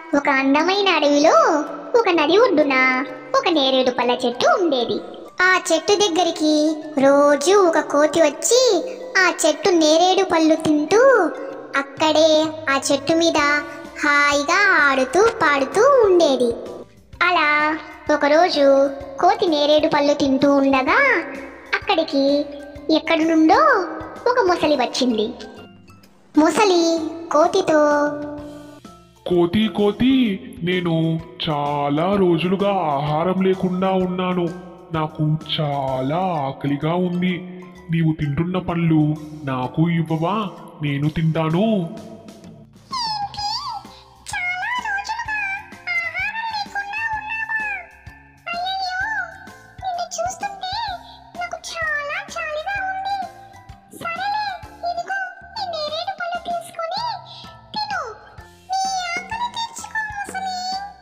ఒక అందమైన అడవిలో ఒక నది ఒడ్డున ఒక నేరేడు పళ్ళ చెట్టు ఉండేది ఆ చెట్టు దగ్గరికి రోజు ఒక కోతి వచ్చి ఆ చెట్టు నేరేడు పళ్ళు తింటూ అక్కడే ఆ చెట్టు మీద హాయిగా ఆడుతూ పాడుతూ ఉండేది అలా ఒకరోజు కోతి నేరేడు పళ్ళు తింటూ ఉండగా అక్కడికి ఎక్కడి నుండో ఒక ముసలి వచ్చింది ముసలి కోతితో కోతి కోతి నేను చాలా రోజులుగా ఆహారం లేకుండా ఉన్నాను నాకు చాలా ఆకలిగా ఉంది నీవు తింటున్న పళ్ళు నాకు ఇవ్వవా నేను తింటాను నిన్ను చూస్తుంటే నాకు చాలా చాలిగా ఉంది సరేలే ఇదిగో ఈ నేరేడు పళ్ళు తీసుకొని తిను నీ ఆకలి తీర్చుకో ముసలి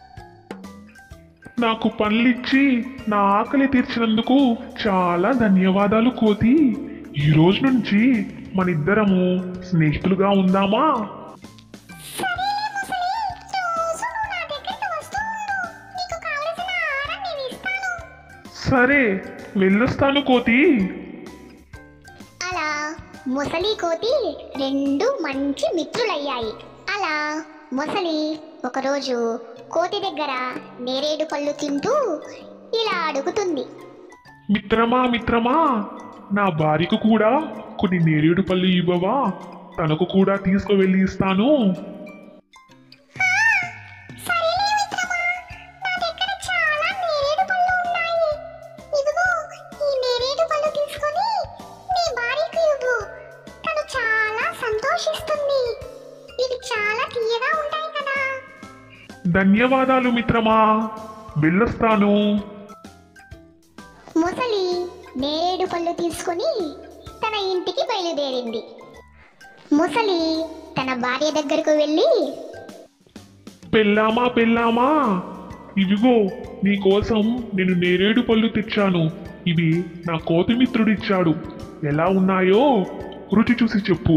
నాకు పళ్ళిచ్చి నా ఆకలి తీర్చినందుకు చాలా ధన్యవాదాలు కోతి ఈ రోజు నుంచి మనిద్దరము స్నేహితులుగా ఉందామా సరేలే ముసలి రోజు నువ్వు నా దగ్గరికి వస్తూ ఉండు నీకు కావలసిన ఆహారం నేను ఇస్తాను సరే వెళ్ళొస్తాను కోతి అలా ముసలి కోతి రెండు మంచి మిత్రులయ్యాయి అలా ముసలి ఒకరోజు కోతి దగ్గర నేరేడు పళ్ళు తింటూ ఇలా అడుగుతుంది మిత్రమా మిత్రమా నా భార్యకు కూడా కొన్ని నేరేడు పళ్ళు ఇవ్వవా తనకు కూడా తీసుకువెళ్ళి ఇస్తాను సరేలే మిత్రమా నా దగ్గర చాలా నేరేడు పళ్ళు ఉన్నాయి ఇదిగో ఈ నేరేడు పళ్ళు తీసుకొని నీ భార్యకు ఇవ్వు తను చాలా సంతోషిస్తుంది ఇవి చాలా తీయగా ఉంటాయి కదా ధన్యవాదాలు మిత్రమా వెళ్ళొస్తాను ముసలి నేరేడు పళ్ళు తీసుకొని తన ఇంటికి బయలుదేరింది ముసలి తన భార్య దగ్గరకు వెళ్ళి పెళ్ళామా పెళ్ళామా ఇదిగో నీకోసం నేను నేరేడు పళ్ళు తెచ్చాను ఇవి నా కోతి మిత్రుడిచ్చాడు ఎలా ఉన్నాయో రుచి చూసి చెప్పు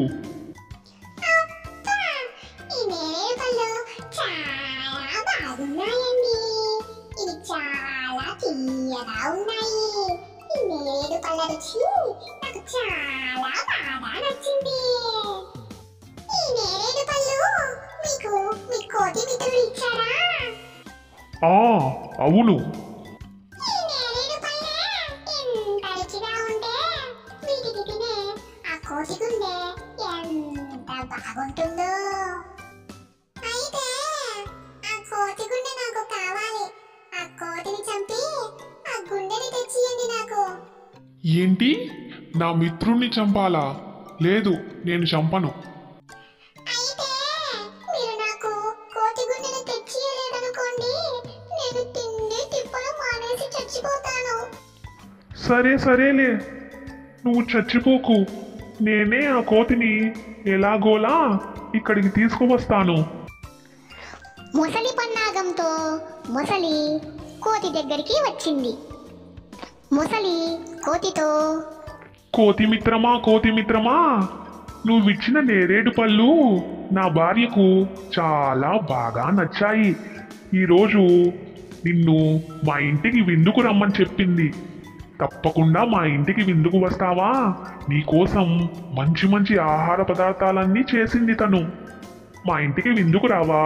ఈ నేరేడు పళ్ళు చాలా బాగున్నాయండి ఇవి చాలా తీయగా ఉన్నాయి ఈ నేరేడు పళ్ళ రుచి నాకు చాలా బాగా నచ్చింది ఈ నేరేడు పళ్ళు మీకు మీ కోతి మిత్రుడు ఇచ్చారా ఆ అవును ఈ నేరేడు పళ్ళే ఎంత రుచిగా ఉంటే వీటికి తినే ఆ కోతి గుండె ఎంత బాగుంటుందో అయితే ఆ కోతి గుండె నాకు కావాలి ఆ కోతిని చంపి ఆ గుండెని తెచ్చియండి నాకు ఏంటి నా మిత్రుణ్ణి చంపాలా లేదు నేను చంపను అయితే మీరు నాకు కోతి గుండెని తెచ్చియలేదనుకోండి నేను తిండి తిప్పలు మానేసి చచ్చిపోతాను సరే సరేలే నువ్వు చచ్చిపోకు నేనే ఆ కోతిని ఎలాగోలా ఇక్కడికి తీసుకువస్తాను ముసలి పన్నాగంతో ముసలి కోతి దగ్గరికి వచ్చింది ముసలి కోతితో కోతి మిత్రమా కోతి మిత్రమా నువ్విచ్చిన నేరేడు పళ్ళు నా భార్యకు చాలా బాగా నచ్చాయి ఈరోజు నిన్ను మా ఇంటికి విందుకు రమ్మని చెప్పింది తప్పకుండా మా ఇంటికి విందుకు వస్తావా నీకోసం మంచి మంచి ఆహార పదార్థాలన్నీ చేసింది తను మా ఇంటికి విందుకు రావా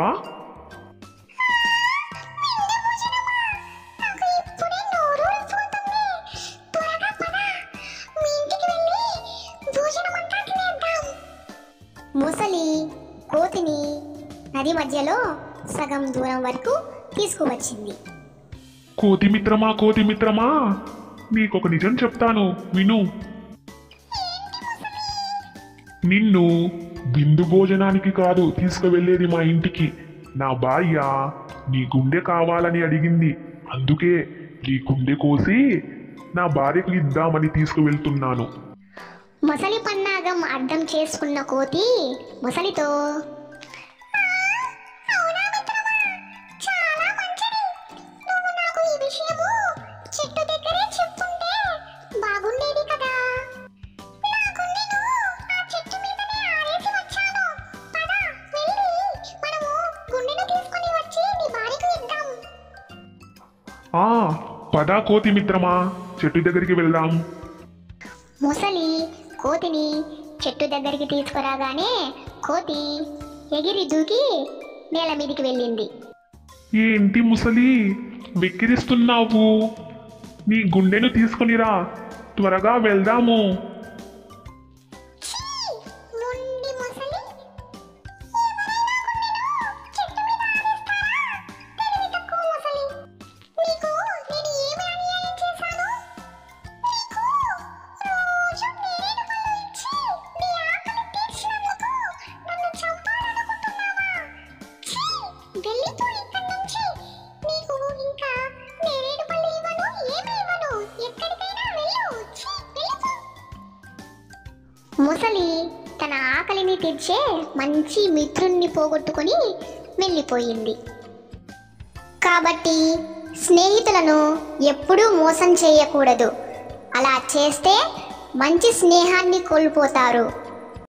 నాకు ఇప్పుడే నోరు ఊరిపోతుంది. త్వరగా పద. మీ ఇంటికి వెళ్ళి భోజనమంతా తినేద్దాం. ముసలి కోతిని నది మధ్యలో సగం దూరం వరకు తీసుకువచ్చింది కోతి మిత్రమా కోతి మిత్రమా నీకొక నిజం చెప్తాను విను నిన్ను విందు భోజనానికి కాదు తీసుకువెళ్ళేది మా ఇంటికి నా భార్య నీ గుండె కావాలని అడిగింది అందుకే ఈ గుండె కోసి నా భార్యకు ఇద్దామని తీసుకువెళ్తున్నాను ముసలి పన్నాగం అర్థం చేసుకున్న కోతి ముసలితో చాలా మంచిది నువ్వు నాకు ఈ విషయము చెట్టు దగ్గరే చెప్తుంటే బాగుండేది కదా నా గుండెను ఆ చెట్టు మీదనే ఆరేసి వచ్చాను పద వెళ్ళి మనము గుండెను తీసుకొని వచ్చి ఆ పదా కోతి మిత్రమా చెట్టు దగ్గరికి వెళ్దాం ముసలి కోతిని చెట్టు దగ్గరికి తీసుకురాగానే కోతి ఎగిరి దూకి నేల మీదికి వెళ్ళింది ఏంటి ముసలి వెక్కిరిస్తున్నావు నీ గుండెను తీసుకునిరా త్వరగా వెళ్దాము మొండి ముసలి వెళ్ళిపో ఇక్కడి నుంచి నీకు ఇంకా నేరేడు పళ్ళు ఇవ్వను ఏమీ ఇవ్వను ఎక్కడికైనా వెళ్ళు ఛీ, వెళ్ళిపో ముసలి తన ఆకలిని తీర్చే మంచి మిత్రుణ్ణి పోగొట్టుకొని వెళ్ళిపోయింది కాబట్టి స్నేహితులను ఎప్పుడూ మోసం చేయకూడదు అలా చేస్తే మంచి స్నేహాన్ని కోల్పోతారు